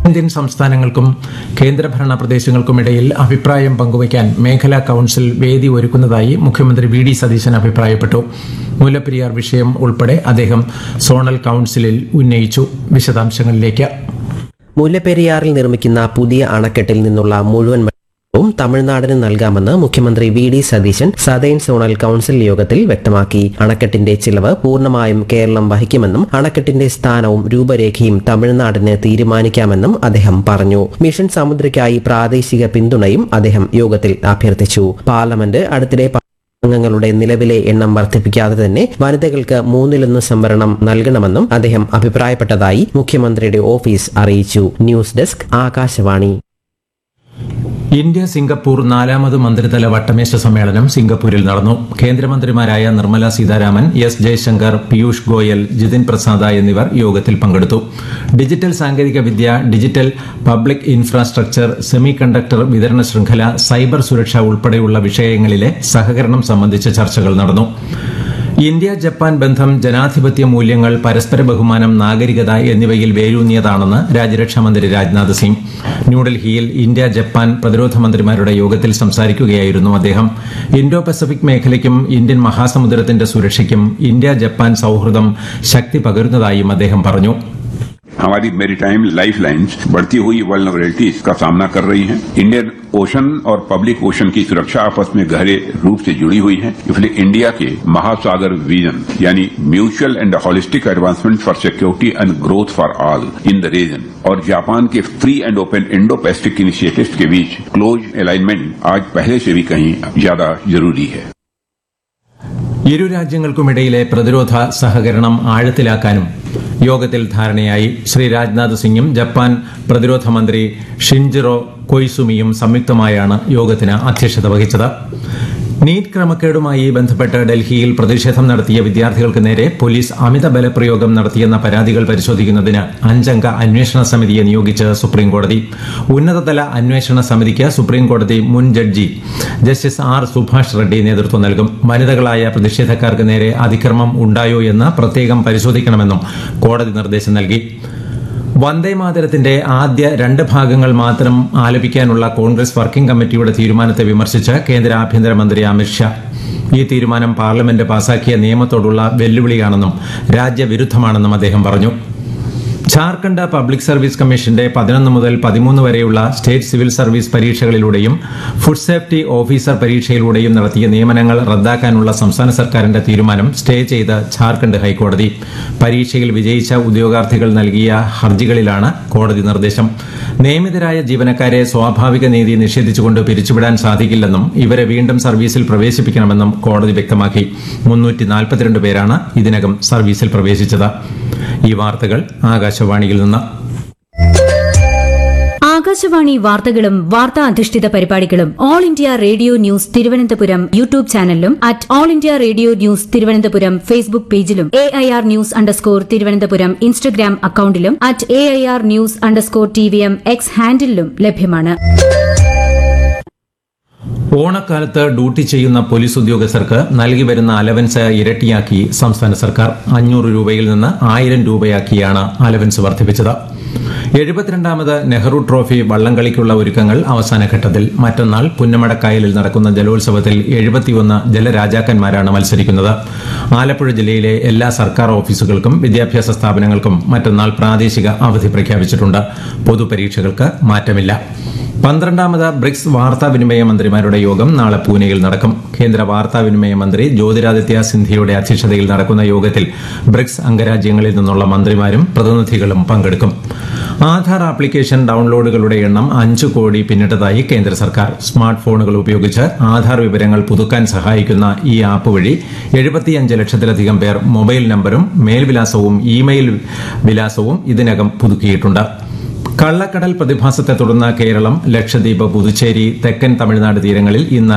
Indian സംസ്ഥാനങ്ങൾക്കും കേന്ദ്രഭരണ പ്രദേശങ്ങൾക്കുമിടയിൽ അഭിപ്രായം പങ്കുവയ്ക്കാൻ മേഖലാ കൌൺസിൽ വേദി ഒരുക്കുന്നതായി മുഖ്യമന്ത്രി വി ഡി സതീശൻ അഭിപ്രായപ്പെട്ടു മുല്ലപ്പെരിയാർ വിഷയം ഉൾപ്പെടെ അദ്ദേഹം സോണൽ കൌൺസിലിൽ ഉന്നയിച്ചു വിശദാംശങ്ങളിലേക്ക് മുല്ലപ്പെരിയാറിൽ നിർമ്മിക്കുന്ന പുതിയ അണക്കെട്ടിൽ നിന്നുള്ള മുഴുവൻ വെള്ളവും തമിഴ്നാടിന് നൽകാമെന്ന് മുഖ്യമന്ത്രി V D Satheesan southern zonal council യോഗത്തിൽ വ്യക്തമാക്കി അണക്കെട്ടിന്റെ ചിലവ് പൂർണ്ണമായും കേരളം വഹിക്കുമെന്നും അണക്കെട്ടിന്റെ സ്ഥാനവും രൂപരേഖയും തമിഴ്നാടിന് തീരുമാനിക്കാമെന്നും അദ്ദേഹം പറഞ്ഞു മിഷൻ സമുദ്രയ്ക്കായി പ്രാദേശിക പിന്തുണയും അദ്ദേഹം യോഗത്തിൽ അഭ്യർത്ഥിച്ചു പാർലമെന്റ് അടുത്തിടെ അംഗങ്ങളുടെ നിലവിലെ എണ്ണം വർദ്ധിപ്പിക്കാതെ തന്നെ വനിതകൾക്ക് മൂന്നിലൊന്ന് സംവരണം നൽകണമെന്നും അദ്ദേഹം അഭിപ്രായപ്പെട്ടതായി മുഖ്യമന്ത്രിയുടെ ഓഫീസ് അറിയിച്ചു news desk Akashvani India Singapore നാലാമത് മന്ത്രിതല വട്ടമേശ സമ്മേളനം സിംഗപ്പൂരിൽ നടന്നു കേന്ദ്രമന്ത്രിമാരായ നിർമ്മല സീതാരാമൻ എസ് ജയശങ്കർ പീയൂഷ് ഗോയൽ ജിതിൻ പ്രസാദ എന്നിവർ യോഗത്തിൽ പങ്കെടുത്തു ഡിജിറ്റൽ സാങ്കേതിക വിദ്യ digital public infrastructure semiconductor വിതരണ ശൃംഖല സൈബർ സുരക്ഷ ഉൾപ്പെടെയുള്ള വിഷയങ്ങളിലെ സഹകരണം സംബന്ധിച്ച ചർച്ചകൾ നടന്നു ഇന്ത്യ ജപ്പാൻ ബന്ധം ജനാധിപത്യ മൂല്യങ്ങൾ പരസ്പര ബഹുമാനം നാഗരികത എന്നിവയിൽ വേരൂന്നിയതാണെന്ന് രാജ്യരക്ഷാമന്ത്രി രാജ്നാഥ് സിംഗ് ന്യൂഡൽഹിയിൽ ഇന്ത്യ ജപ്പാൻ പ്രതിരോധ മന്ത്രിമാരുടെ യോഗത്തിൽ സംസാരിക്കുകയായിരുന്നു അദ്ദേഹം ഇൻഡോ പസഫിക് മേഖലയ്ക്കും ഇന്ത്യൻ മഹാസമുദ്രത്തിന്റെ സുരക്ഷയ്ക്കും ഇന്ത്യ ജപ്പാൻ സൌഹൃദം ശക്തി പകരുന്നതായും അദ്ദേഹം പറഞ്ഞു हमारी मेरीटाइम लाइफ लाइन्स बढ़ती हुई वल्नरेबिलिटीज का सामना कर रही हैं इंडियन ओशन और पब्लिक ओशन की सुरक्षा आपस में गहरे रूप से जुड़ी हुई है इसलिए इंडिया के महासागर विजन यानी mutual and holistic advancement for security and growth for all in the region और जापान के free and open Indo Pacific initiatives के बीच क्लोज अलाइनमेंट आज पहले से भी कहीं ज्यादा जरूरी है ഇരു രാജ്യങ്ങൾക്കുമിടയിലെ പ്രതിരോധ സഹകരണം ആഴത്തിലാക്കാനും യോഗത്തിൽ ധാരണയായി ശ്രീ രാജ്നാഥ് സിംഗും ജപ്പാൻ പ്രതിരോധ മന്ത്രി ഷിൻജിറോ കൊയ്സുമിയും സംയുക്തമായാണ് യോഗത്തിന് അധ്യക്ഷത വഹിച്ചത് നീറ്റ് ക്രമക്കേടുമായി ബന്ധപ്പെട്ട് ഡൽഹിയിൽ പ്രതിഷേധം നടത്തിയ വിദ്യാർത്ഥികൾക്ക് നേരെ പോലീസ് അമിത ബലപ്രയോഗം നടത്തിയെന്ന പരാതികൾ പരിശോധിക്കുന്നതിന് അഞ്ചംഗ അന്വേഷണ സമിതിയെ നിയോഗിച്ച് സുപ്രീംകോടതി ഉന്നതതല അന്വേഷണ സമിതിക്ക് സുപ്രീംകോടതി മുൻ judge justice R Subhash Reddy നേതൃത്വം നൽകും വനിതകളായ പ്രതിഷേധക്കാർക്ക് നേരെ അതിക്രമം ഉണ്ടായോ എന്ന് പ്രത്യേകം പരിശോധിക്കണമെന്നും കോടതി നിർദ്ദേശം നൽകി വന്ദേമാതരത്തിന്റെ ആദ്യ രണ്ട് ഭാഗങ്ങൾ മാത്രം ആലപിക്കാനുള്ള കോൺഗ്രസ് വർക്കിംഗ് കമ്മിറ്റിയുടെ തീരുമാനത്തെ വിമർശിച്ച് കേന്ദ്ര ആഭ്യന്തരമന്ത്രി അമിത്ഷാ ഈ തീരുമാനം പാർലമെന്റ് പാസാക്കിയ നിയമത്തോടുള്ള വെല്ലുവിളിയാണെന്നും രാജ്യവിരുദ്ധമാണെന്നും അദ്ദേഹം പറഞ്ഞു ഝാർഖണ്ഡ് പബ്ലിക് സർവീസ് കമ്മീഷന്റെ പതിനൊന്ന് മുതൽ പതിമൂന്ന് വരെയുള്ള സ്റ്റേറ്റ് സിവിൽ സർവീസ് പരീക്ഷകളിലൂടെയും ഫുഡ് സേഫ്റ്റി ഓഫീസർ പരീക്ഷയിലൂടെയും നടത്തിയ നിയമനങ്ങൾ റദ്ദാക്കാനുള്ള സംസ്ഥാന സർക്കാരിന്റെ തീരുമാനം സ്റ്റേ ചെയ്ത് ഝാർഖണ്ഡ് ഹൈക്കോടതി പരീക്ഷയിൽ വിജയിച്ച ഉദ്യോഗാർത്ഥികൾ നൽകിയ ഹർജികളിലാണ് കോടതി നിർദ്ദേശം നിയമിതരായ ജീവനക്കാരെ സ്വാഭാവിക നീതി നിഷേധിച്ചുകൊണ്ട് പിരിച്ചുവിടാൻ സാധിക്കില്ലെന്നും ഇവരെ വീണ്ടും സർവീസിൽ പ്രവേശിപ്പിക്കണമെന്നും കോടതി വ്യക്തമാക്കി മുന്നൂറ്റി നാൽപ്പത്തിരണ്ട് പേരാണ് ഇതിനകം സർവീസിൽ പ്രവേശിച്ചത് ഈ വാർത്തകൾ ആകാശവാണിയിൽ നിന്ന് ആകാശവാണി വാർത്തകളും വാർത്താ അധിഷ്ഠിത പരിപാടികളും All India Radio news Thiruvananthapuram YouTube ചാനലിലും at All India Radio news Thiruvananthapuram Facebook പേജിലും A I R news underscore Thiruvananthapuram Instagram അക്കൌണ്ടിലും at A I R news underscore T V M X ഹാൻഡിലും ലഭ്യമാണ് ഓണക്കാലത്ത് ഡ്യൂട്ടി ചെയ്യുന്ന പോലീസ് ഉദ്യോഗസ്ഥർക്ക് നൽകി വരുന്ന അലവൻസ് ഇരട്ടിയാക്കി സംസ്ഥാന സർക്കാർ അഞ്ഞൂറ് രൂപയിൽ നിന്ന് ആയിരം രൂപയാക്കിയാണ് അലവൻസ് വർദ്ധിപ്പിച്ചത് എഴുപത്തിരണ്ടാമത് നെഹ്റു ട്രോഫി വള്ളംകളിക്കുള്ള ഒരുക്കങ്ങൾ അവസാന ഘട്ടത്തിൽ മറ്റന്നാൾ പുന്നമടക്കായലിൽ നടക്കുന്ന ജലോത്സവത്തിൽ എഴുപത്തിയൊന്ന് ജലരാജാക്കന്മാരാണ് മത്സരിക്കുന്നത് ആലപ്പുഴ ജില്ലയിലെ എല്ലാ സർക്കാർ ഓഫീസുകൾക്കും വിദ്യാഭ്യാസ സ്ഥാപനങ്ങൾക്കും മറ്റന്നാൾ പ്രാദേശിക അവധി പ്രഖ്യാപിച്ചിട്ടുണ്ട് പൊതുപരീക്ഷകൾക്ക് മാറ്റമില്ല പന്ത്രണ്ടാമത് ബ്രിക്സ് വാർത്താവിനിമയ മന്ത്രിമാരുടെ യോഗം നാളെ പൂനെയിൽ നടക്കും കേന്ദ്ര വാർത്താവിനിമയ മന്ത്രി ജ്യോതിരാദിത്യ സിന്ധ്യയുടെ അധ്യക്ഷതയിൽ നടക്കുന്ന യോഗത്തിൽ ബ്രിക്സ് അംഗരാജ്യങ്ങളിൽ നിന്നുള്ള മന്ത്രിമാരും പ്രതിനിധികളും പങ്കെടുക്കും ആധാർ ആപ്ലിക്കേഷൻ ഡൌൺലോഡുകളുടെ എണ്ണം അഞ്ചു കോടി പിന്നിട്ടതായി കേന്ദ്ര സർക്കാർ സ്മാർട്ട് ഫോണുകൾ ഉപയോഗിച്ച് ആധാർ വിവരങ്ങൾ പുതുക്കാൻ സഹായിക്കുന്ന ഈ ആപ്പ് വഴി എഴുപത്തിയഞ്ച് ലക്ഷത്തിലധികം പേർ മൊബൈൽ നമ്പറും മേൽവിലാസവും ഇമെയിൽ വിലാസവും ഇതിനകം പുതുക്കിയിട്ടുണ്ട് കള്ളക്കടൽ പ്രതിഭാസത്തെ തുടർന്ന് കേരളം ലക്ഷദ്വീപ് പുതുച്ചേരി തെക്കൻ തമിഴ്നാട് തീരങ്ങളിൽ ഇന്ന്